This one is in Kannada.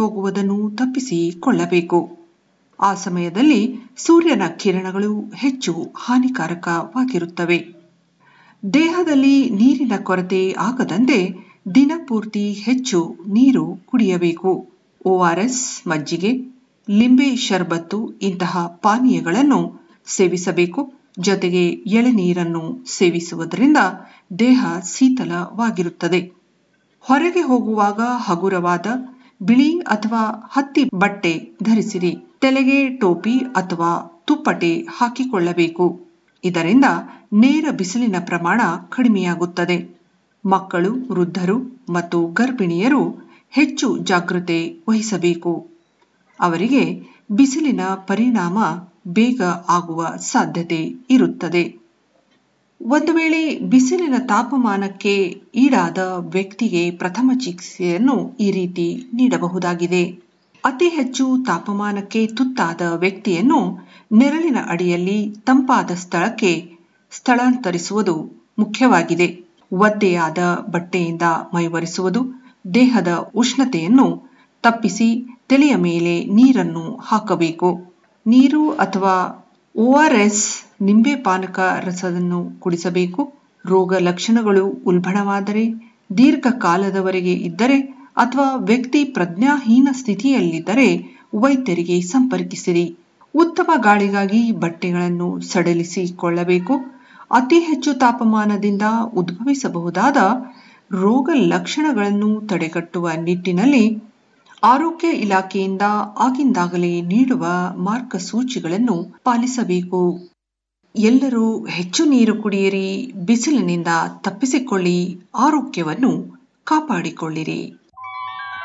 ಹೋಗುವುದನ್ನು ತಪ್ಪಿಸಿಕೊಳ್ಳಬೇಕು ಆ ಸಮಯದಲ್ಲಿ ಸೂರ್ಯನ ಕಿರಣಗಳು ಹೆಚ್ಚು ಹಾನಿಕಾರಕವಾಗಿರುತ್ತವೆ ದೇಹದಲ್ಲಿ ನೀರಿನ ಕೊರತೆ ಆಗದಂತೆ ದಿನಪೂರ್ತಿ ಹೆಚ್ಚು ನೀರು ಕುಡಿಯಬೇಕು ಓಆರ್ಎಸ್ ಮಜ್ಜಿಗೆ ಲಿಂಬೆ ಶರ್ಬತ್ತು ಇಂತಹ ಪಾನೀಯಗಳನ್ನು ಸೇವಿಸಬೇಕು ಜೊತೆಗೆ ಎಳೆನೀರನ್ನು ಸೇವಿಸುವುದರಿಂದ ದೇಹ ಶೀತಲವಾಗಿರುತ್ತದೆ ಹೊರಗೆ ಹೋಗುವಾಗ ಹಗುರವಾದ ಬಿಳಿ ಅಥವಾ ಹತ್ತಿ ಬಟ್ಟೆ ಧರಿಸಿರಿ ತಲೆಗೆ ಟೋಪಿ ಅಥವಾ ತುಪ್ಪಟೆ ಹಾಕಿಕೊಳ್ಳಬೇಕು ಇದರಿಂದ ನೇರ ಬಿಸಿಲಿನ ಪ್ರಮಾಣ ಕಡಿಮೆಯಾಗುತ್ತದೆ ಮಕ್ಕಳು ವೃದ್ಧರು ಮತ್ತು ಗರ್ಭಿಣಿಯರು ಹೆಚ್ಚು ಜಾಗೃತೆ ವಹಿಸಬೇಕು ಅವರಿಗೆ ಬಿಸಿಲಿನ ಪರಿಣಾಮ ಬೇಗ ಆಗುವ ಸಾಧ್ಯತೆ ಇರುತ್ತದೆ ಒಂದು ವೇಳೆ ಬಿಸಿಲಿನ ತಾಪಮಾನಕ್ಕೆ ಈಡಾದ ವ್ಯಕ್ತಿಗೆ ಪ್ರಥಮ ಚಿಕಿತ್ಸೆಯನ್ನು ಈ ರೀತಿ ನೀಡಬಹುದಾಗಿದೆ ಅತಿ ಹೆಚ್ಚು ತಾಪಮಾನಕ್ಕೆ ತುತ್ತಾದ ವ್ಯಕ್ತಿಯನ್ನು ನೆರಳಿನ ಅಡಿಯಲ್ಲಿ ತಂಪಾದ ಸ್ಥಳಕ್ಕೆ ಸ್ಥಳಾಂತರಿಸುವುದು ಮುಖ್ಯವಾಗಿದೆ ಒದ್ದೆಯಾದ ಬಟ್ಟೆಯಿಂದ ಮೈವರಿಸುವುದು ದೇಹದ ಉಷ್ಣತೆಯನ್ನು ತಪ್ಪಿಸಿ ತಲೆಯ ಮೇಲೆ ನೀರನ್ನು ಹಾಕಬೇಕು ನೀರು ಅಥವಾ ಓಆರ್ಎಸ್ ನಿಂಬೆ ಪಾನಕ ರಸವನ್ನು ಕುಡಿಸಬೇಕು ರೋಗ ಲಕ್ಷಣಗಳು ಉಲ್ಬಣವಾದರೆ ದೀರ್ಘಕಾಲದವರೆಗೆ ಇದ್ದರೆ ಅಥವಾ ವ್ಯಕ್ತಿ ಪ್ರಜ್ಞಾಹೀನ ಸ್ಥಿತಿಯಲ್ಲಿದ್ದರೆ ವೈದ್ಯರಿಗೆ ಸಂಪರ್ಕಿಸಿರಿ ಉತ್ತಮ ಗಾಳಿಗಾಗಿ ಬಟ್ಟೆಗಳನ್ನು ಸಡಿಲಿಸಿಕೊಳ್ಳಬೇಕು ಅತಿ ಹೆಚ್ಚು ತಾಪಮಾನದಿಂದ ಉದ್ಭವಿಸಬಹುದಾದ ರೋಗ ಲಕ್ಷಣಗಳನ್ನು ತಡೆಗಟ್ಟುವ ನಿಟ್ಟಿನಲ್ಲಿ ಆರೋಗ್ಯ ಇಲಾಖೆಯಿಂದ ಆಗಿಂದಾಗಲೇ ನೀಡುವ ಮಾರ್ಗಸೂಚಿಗಳನ್ನು ಪಾಲಿಸಬೇಕು ಎಲ್ಲರೂ ಹೆಚ್ಚು ನೀರು ಕುಡಿಯಿರಿ ಬಿಸಿಲಿನಿಂದ ತಪ್ಪಿಸಿಕೊಳ್ಳಿ ಆರೋಗ್ಯವನ್ನು ಕಾಪಾಡಿಕೊಳ್ಳಿರಿ